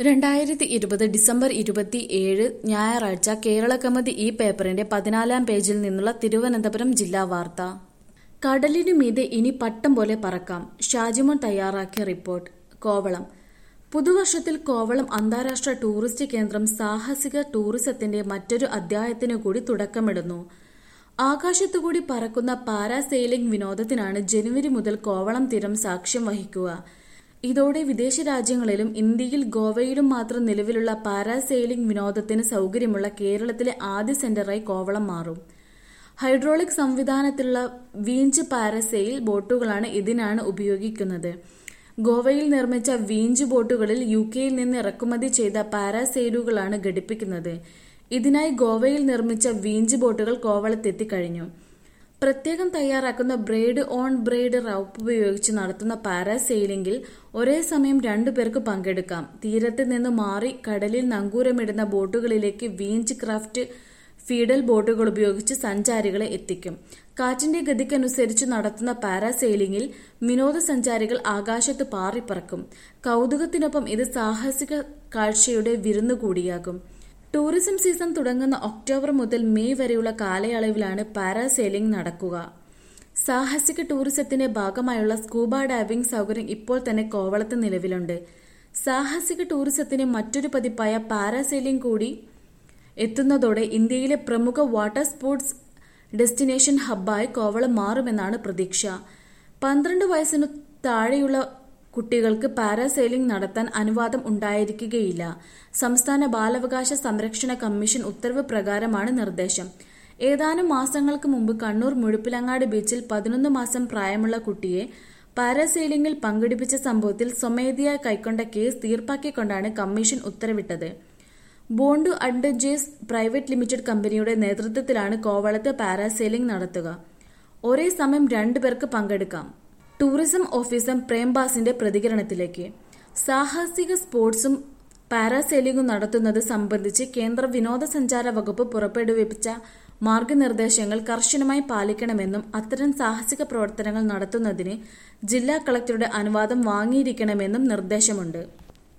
രണ്ടായിരത്തി ഇരുപത് ഡിസംബർ ഇരുപത്തി ഏഴ് ഞായറാഴ്ച കേരള കമതി ഈ പേപ്പറിന്റെ പതിനാലാം പേജിൽ നിന്നുള്ള തിരുവനന്തപുരം ജില്ലാ വാർത്ത കടലിനു മീതെ ഇനി പട്ടം പോലെ പറക്കാം ഷാജിമോൻ തയ്യാറാക്കിയ റിപ്പോർട്ട് കോവളം പുതുവർഷത്തിൽ കോവളം അന്താരാഷ്ട്ര ടൂറിസ്റ്റ് കേന്ദ്രം സാഹസിക ടൂറിസത്തിന്റെ മറ്റൊരു അധ്യായത്തിനു കൂടി തുടക്കമിടുന്നു ആകാശത്തുകൂടി പറക്കുന്ന പാരാസെയിലിംഗ് വിനോദത്തിനാണ് ജനുവരി മുതൽ കോവളം തീരം സാക്ഷ്യം വഹിക്കുക ഇതോടെ വിദേശ രാജ്യങ്ങളിലും ഇന്ത്യയിൽ ഗോവയിലും മാത്രം നിലവിലുള്ള പാരാസെയിലിംഗ് വിനോദത്തിന് സൗകര്യമുള്ള കേരളത്തിലെ ആദ്യ സെന്ററായി കോവളം മാറും ഹൈഡ്രോളിക് സംവിധാനത്തിലുള്ള വീഞ്ച് പാരസെയിൽ ബോട്ടുകളാണ് ഇതിനാണ് ഉപയോഗിക്കുന്നത് ഗോവയിൽ നിർമ്മിച്ച വീഞ്ച് ബോട്ടുകളിൽ യു കെയിൽ നിന്ന് ഇറക്കുമതി ചെയ്ത പാരാസെയിലുകളാണ് ഘടിപ്പിക്കുന്നത് ഇതിനായി ഗോവയിൽ നിർമ്മിച്ച വീഞ്ച് ബോട്ടുകൾ കോവളത്തെത്തിക്കഴിഞ്ഞു പ്രത്യേകം തയ്യാറാക്കുന്ന ബ്രേഡ് ഓൺ ബ്രേഡ് റൗപ്പ് ഉപയോഗിച്ച് നടത്തുന്ന പാരാസെയിലിംഗിൽ ഒരേ സമയം രണ്ടു പേർക്ക് പങ്കെടുക്കാം തീരത്ത് നിന്ന് മാറി കടലിൽ നങ്കൂരമിടുന്ന ബോട്ടുകളിലേക്ക് വീഞ്ച് ക്രാഫ്റ്റ് ഫീഡൽ ബോട്ടുകൾ ഉപയോഗിച്ച് സഞ്ചാരികളെ എത്തിക്കും കാറ്റിന്റെ ഗതിക്കനുസരിച്ച് നടത്തുന്ന പാരാസെയിലിംഗിൽ വിനോദസഞ്ചാരികൾ ആകാശത്ത് പാറിപ്പറക്കും കൗതുകത്തിനൊപ്പം ഇത് സാഹസിക കാഴ്ചയുടെ വിരുന്നു കൂടിയാകും ടൂറിസം സീസൺ തുടങ്ങുന്ന ഒക്ടോബർ മുതൽ മെയ് വരെയുള്ള കാലയളവിലാണ് പാരാസെയിലിംഗ് നടക്കുക സാഹസിക ടൂറിസത്തിന്റെ ഭാഗമായുള്ള സ്കൂബ ഡൈവിംഗ് സൗകര്യം ഇപ്പോൾ തന്നെ കോവളത്ത് നിലവിലുണ്ട് സാഹസിക ടൂറിസത്തിന്റെ മറ്റൊരു പതിപ്പായ പാരാസെയിലിംഗ് കൂടി എത്തുന്നതോടെ ഇന്ത്യയിലെ പ്രമുഖ വാട്ടർ സ്പോർട്സ് ഡെസ്റ്റിനേഷൻ ഹബ്ബായി കോവളം മാറുമെന്നാണ് പ്രതീക്ഷ പന്ത്രണ്ട് വയസ്സിനു താഴെയുള്ള കുട്ടികൾക്ക് പാരാസെയിലിംഗ് നടത്താൻ അനുവാദം ഉണ്ടായിരിക്കുകയില്ല സംസ്ഥാന ബാലാവകാശ സംരക്ഷണ കമ്മീഷൻ ഉത്തരവ് പ്രകാരമാണ് നിർദ്ദേശം ഏതാനും മാസങ്ങൾക്ക് മുമ്പ് കണ്ണൂർ മുഴുപ്പിലങ്ങാട് ബീച്ചിൽ പതിനൊന്ന് മാസം പ്രായമുള്ള കുട്ടിയെ പാരാസെയിലിംഗിൽ പങ്കെടുപ്പിച്ച സംഭവത്തിൽ സ്വമേധയാ കൈക്കൊണ്ട കേസ് തീർപ്പാക്കിക്കൊണ്ടാണ് കമ്മീഷൻ ഉത്തരവിട്ടത് ബോണ്ടു അഡ്വഞ്ചേഴ്സ് പ്രൈവറ്റ് ലിമിറ്റഡ് കമ്പനിയുടെ നേതൃത്വത്തിലാണ് കോവളത്ത് പാരാസെയിലിംഗ് നടത്തുക ഒരേ സമയം രണ്ടുപേർക്ക് പങ്കെടുക്കാം ടൂറിസം ഓഫീസർ പ്രേംബാസിന്റെ പ്രതികരണത്തിലേക്ക് സാഹസിക സ്പോർട്സും പാരാസെയിലിംഗും നടത്തുന്നത് സംബന്ധിച്ച് കേന്ദ്ര വിനോദസഞ്ചാര വകുപ്പ് പുറപ്പെടുവിപ്പിച്ച മാർഗനിർദ്ദേശങ്ങൾ കർശനമായി പാലിക്കണമെന്നും അത്തരം സാഹസിക പ്രവർത്തനങ്ങൾ നടത്തുന്നതിന് ജില്ലാ കളക്ടറുടെ അനുവാദം വാങ്ങിയിരിക്കണമെന്നും നിർദ്ദേശമുണ്ട്